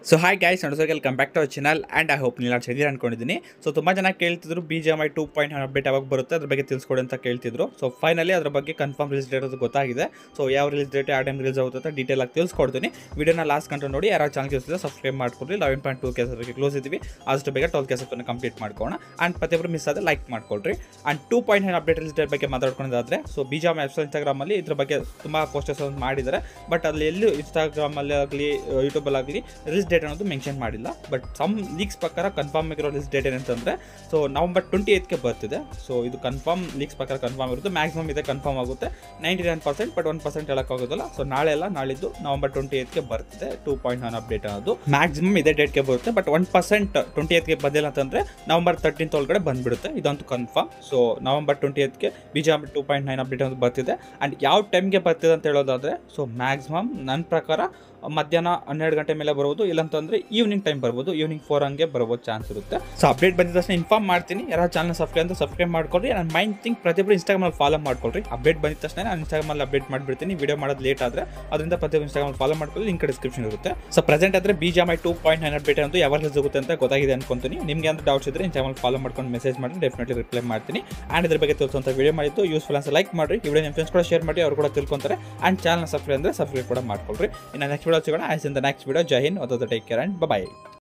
so hi guys ನಡ್ಸೋಕೆ come back to our channel and I hope ನೀವು ಚೆನ್ನಾಗಿ ಅನ್ಕೊಂಡಿದ್ದೀನಿ ಸೊ ತುಂಬ ಜನ ಕೇಳ್ತಿದ್ರು B G M I two point update ಯಾವಾಗ ಬರುತ್ತೆ ಅದ್ರ ಬಗ್ಗೆ ತಿಳಿಸ್ಕೊಡಿ ಅಂತ ಕೇಳ್ತಿದ್ರು ಸೊ ಫೈನಲಿ ಅದ್ರ ಬಗ್ಗೆ ಕನ್ಫರ್ಮ್ ರಿಲೀಸ್ ಡೇಟ್ ಅದು ಗೊತ್ತಾಗಿದೆ ಸೊ ಯಾವ ರಿಲೀಸ್ ಡೇಟ್ ಯಾವ ಟೈಮ್ ರಿಲೀಸ್ ಆಗುತ್ತೆ ಅಂತ ಡೀಟೇಲ್ ಆಗಿ ತಿಳಿಸ್ಕೊಡ್ತೀನಿ ವಿಡಿಯೋನ ಲಾಸ್ಟ್ ಕಂಟು ನೋಡಿ ಯಾರು ಚಾನಲ್ ಇರ್ತಿದೆ ಸಬ್ಸ್ಕ್ರೈಬ್ ಮಾಡ್ಕೊಡ್ರಿ eleven point two case close ಇದ್ದೀವಿ ಅಷ್ಟು ಬೇಗ ಟ್ವೆಲ್ ಕೇಸನ್ನು ಕಂಪ್ಲೀಟ್ ಮಾಡ್ಕೋಣ ಆ್ಯಂಡ್ ಪ್ರತಿಯೊಬ್ಬರು ಮಿಸ್ ಆದರೆ ಲೈಕ್ ಮಾಡ್ಕೊಳ್ರಿ and two point nine update release date ಬಗ್ಗೆ ಮಾತಾಡ್ಕೊಂಡಿದ್ದಾದ್ರೆ so B G M apps ಇನ್ಸ್ಟಾಗ್ರಾಮಲ್ಲಿ ಇದ್ರ ಬಗ್ಗೆ ತುಂಬ ಪೋಸ್ಟರ್ಸ್ ಮಾಡಿದ್ದಾರೆ ಬಟ್ ಅಲ್ಲಿ ಎಲ್ಲೂ ಇನ್ಸ್ಟಾಗ್ರಾಮಲ್ಲಿ ಆಗಲಿ ಯೂಟ್ಯೂಬಲ್ಲಿ ಆಗಲಿ ರಿಲೀಸ್ ಡೇಟ್ ಅನ್ನೋದು ಮೆನ್ಷನ್ ಮಾಡಿಲ್ಲ ಬಟ್ ಸಮ್ ಲೀಕ್ಸ್ ಪ್ರಕಾರ ಕನ್ಫರ್ಮ್ ಆಗಿರೋ ರಿಲೀಸ್ ಡೇಟ್ ಏನಂತಂದರೆ ಸೊ ನವಂಬರ್ ಟ್ವೆಂಟಿ ಏತ್ಗೆ ಬರ್ತಿದೆ ಸೊ ಇದು ಕನ್ಫರ್ಮ್ ಲೀಕ್ಸ್ ಪ್ರಕಾರ ಕನ್ಫರ್ಮ್ ಇರುತ್ತೆ ಮ್ಯಾಕ್ಸಿಮಮ್ ಇದೆ ಕನ್ಫರ್ಮ್ ಆಗುತ್ತೆ ninety nine percent but one percent ಹೇಳೋಕ್ಕಾಗೋದಿಲ್ಲ ಸೊ ನಾಳೆ ಎಲ್ಲ ನಾಳಿದ್ದು ನವಂಬರ್ ಟ್ವೆಂಟಿ ಏತ್ಗೆ ಬರ್ತಿದೆ ಟೂ ಪಾಯಿಂಟ್ ಒನ್ ಅಪ್ಡೇಟ್ ಅನ್ನೋದು ಮ್ಯಾಕ್ಸಿಮಮ್ ಇದೇ ಡೇಟ್ಗೆ ಬರುತ್ತೆ ಬಟ್ ಒನ್ ಪರ್ಸೆಂಟ್ ಟ್ವೆಂಟಿ ಏತ್ಗೆ ಬಂದಿಲ್ಲ ಅಂತಂದರೆ ನವಂಬರ್ ತರ್ಟೀನ್ತ್ ಒಳಗಡೆ ಬಂದ್ಬಿಡುತ್ತೆ ಇದಂತೂ ಕನ್ಫರ್ಮ್ ಸೊ ನವಂಬರ್ ಟ್ವೆಂಟಿ ಏತ್ಗೆ B G two point nine update ಅನ್ನೋದು ಬರ್ತಿದೆ ಆ್ಯಂಡ್ ಯಾವ ಟೈಮ್ಗೆ ಬರ್ತಿದೆ ಅಂತ ಹೇಳೋದಾದರೆ ಸೊ ಮ್ಯಾಕ್ಸಿಮಮ್ ನನ್ನ ಪ್ರಕಾರ ಮಧ್ಯಾಹ್ನ ಹನ್ನೆರಡು ಗಂಟೆ ಮೇಲೆ ಬರ್ಬೋದು ಇಲ್ಲಂತಂದ್ರೆ ಈವ್ನಿಂಗ್ ಟೈಮ್ ಬರ್ಬೋದು ಈವ್ನಿಂಗ್ ಫೋರ್ ಹಂಗೆ ಬರ್ಬೋದು ಚಾನ್ಸ್ ಇರುತ್ತೆ ಸೊ ಅಪ್ಡೇಟ್ ಬಂದಿದ ತಕ್ಷಣ ಇನ್ಫಾರ್ಮ್ ಮಾಡ್ತೀನಿ ಯಾರು ಚಾನಲ್ ಸಬ್ಸ್ಕ್ರೈಬ್ ಅಂತ ಸಬ್ಸ್ಕ್ರೈಬ್ ಮಾಡ್ಕೊಳ್ರಿ ನನ್ನ ಮೈಂಡ್ ಥಿಂಕ್ ಪ್ರತಿಯೊಬ್ಬರು ಇನ್ಸ್ಟಾಗ್ರಾಮಲ್ಲಿ ಫಾಲೋ ಮಾಡ್ಕೊಳ್ರಿ ಅಪ್ಡೇಟ್ ಬಂದಿದ ತಕ್ಷಣ ನಾನು ಇನ್ಸ್ಟಾಗ್ರಾಮಲ್ಲಿ ಅಪ್ಡೇಟ್ ಮಾಡಿಬಿಡ್ತೀನಿ ವಿಡಿಯೋ ಮಾಡೋದು ಲೇಟ್ ಆದರೆ ಅದರಿಂದ ಪ್ರತಿಯೊಬ್ಬರು ಇನ್ಸ್ಟಾಗ್ರಾಮ್ ಫಾಲೋ ಮಾಡ್ಕೊಳ್ಳಿ ಲಿಂಕ್ ಡಿಸ್ಕ್ರಿಪ್ಷನ್ ಇರುತ್ತೆ ಸೊ ಪ್ರೆಸೆಂಟ್ ಆದರೆ B G two point nine update ಅಂತ ಯಾವಾಗ ರಿಲೀಸ್ ಆಗುತ್ತೆ ಅಂತ ಗೊತ್ತಾಗಿದೆ ಅನ್ಕೊಂತೀನಿ ನಿಮಗೆ ಅಂತ ಡೌಟ್ಸ್ ಇದ್ರೆ ಇನ್ಸ್ಟಾಗ್ರಾಮ್ ಫಾಲೋ ಮಾಡ್ಕೊಂಡು ಮೆಸೇಜ್ ಮಾಡಿ ಡೆಫಿನೆಟ್ಲಿ ರಿಪ್ಲೈ ಮಾಡ್ತೀನಿ ಆ್ಯಂಡ್ ಇದ್ರ ಬಗ್ಗೆ ತಿಳಿಸುವಂಥ ವಿಡಿಯೋ ಮಾಡಿದ್ದು ಯೂಸ್ಫುಲ್ ಅಂತ ಲೈಕ್ ಮಾಡಿ ಈ ವಿಡಿಯೋ ನಿಮ್ಮ ಫ್ರೆಂಡ್ಸ್ ಕೂಡ ಶೇರ್ ಮಾಡಿ ಅವ್ರು ಕೂಡ ತಿಳ್ಕೊಂತಾರೆ ಆ್ಯಂಡ್ ಚಾನಲ್ ಸಬ್ಸ್ಕ್ರೈಬ್ ಅಂದರೆ ಸಬ್ಸ್ಕ್ರೈಬ್ ಕೂಡ ಮಾಡ್ಕೊಳ್ರಿ ಇನ್ನು ನೆಕ್ಸ್ಟ್ ವಿಡಿಯೋ ಸಿಗೋಣ ಆಯ್ಸ್ ಇಂದ ನೆಕ್ಸ್ಟ್ ವಿಡಿಯೋ ಜೈ Hind take care and bye